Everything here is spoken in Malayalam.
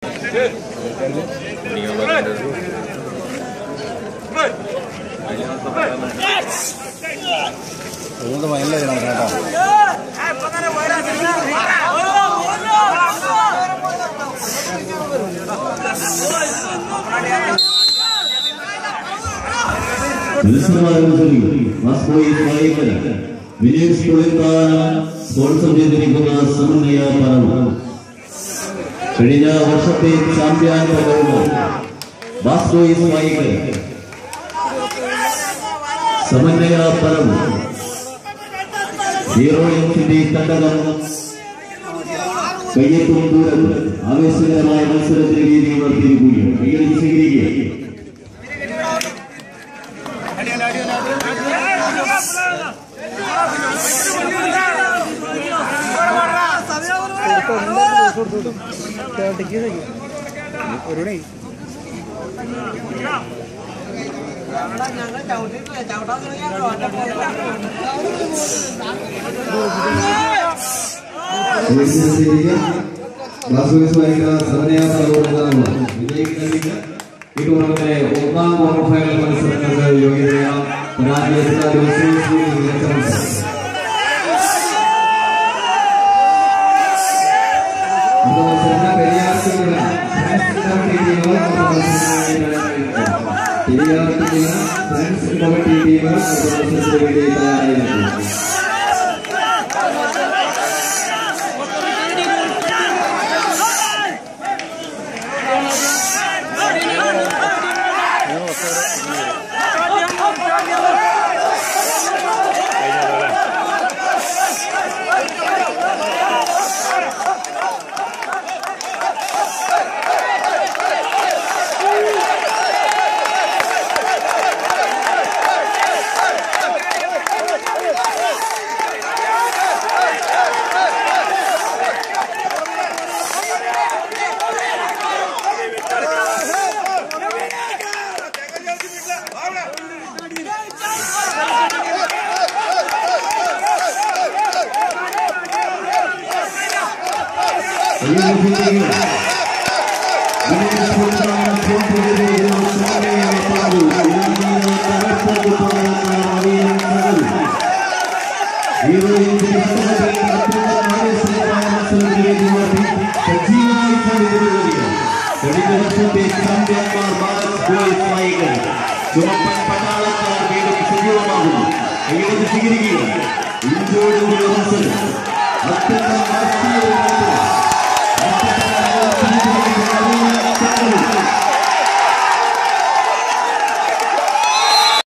അതുകൊണ്ട് മൈനല്ലേ നമുക്ക് കേട്ടോ മത്സരമാരംഭിച്ചു വാസ്കോയി സ്വായിക്കൽ വിനീഷ് പുളിത്താനം സ്പോൺസർ ചെയ്തിരിക്കുന്ന സമന്വയ പരം കഴിഞ്ഞ വർഷത്തെ ചാമ്പ്യൻ പദവും വാസ്കോയി സ്വായിക്കൽ സമന്വയ പരം ഹീറോ എഫിന്റെ കണ്ടകം കയ്യെത്തും ദൂരം ആവേശകരമായ മത്സരത്തിന് രീതി ഉണർത്തിയിരിക്കുകയാണ് കൈയടിച്ച് സ്വീകരിക്കുക ഒരു ഞങ്ങൾ ചവിട്ടിട്ടില്ല ചവിട്ടാൻ തുടങ്ങിയാൽ ഈ ടൂർണമെന്റിലെ ഒന്നാം ക്വാർട്ടർ ഫൈനൽ മത്സരങ്ങൾക്ക് യോഗ്യതയ പരാജയപ്പെട്ട ദിവസവും മികച്ച മത്സരം അടുത്ത മത്സരം പെരിയാർത്തിലുള്ള ഫ്രണ്ട്സ് കമ്മിറ്റി ടീമുകൾ അടുത്ത മത്സരത്തിനായി പെരിയാർത്തിലുള്ള ഫ്രണ്ട്സ് കമ്മിറ്റി ടീമുകൾ അടുത്ത മത്സരത്തിന് വേണ്ടി തയ്യാറായിരിക്കുന്നു ചുമപ്പൻ പട്ടാളക്കാർ വീണ്ടും സജീവമാകുന്നു കൈയെടുത്ത് സ്വീകരിക്കുക ഇന്ത്യയുടെ ഒരു മത്സരം അത്യന്തം വാശിയേറിയ മത്സരം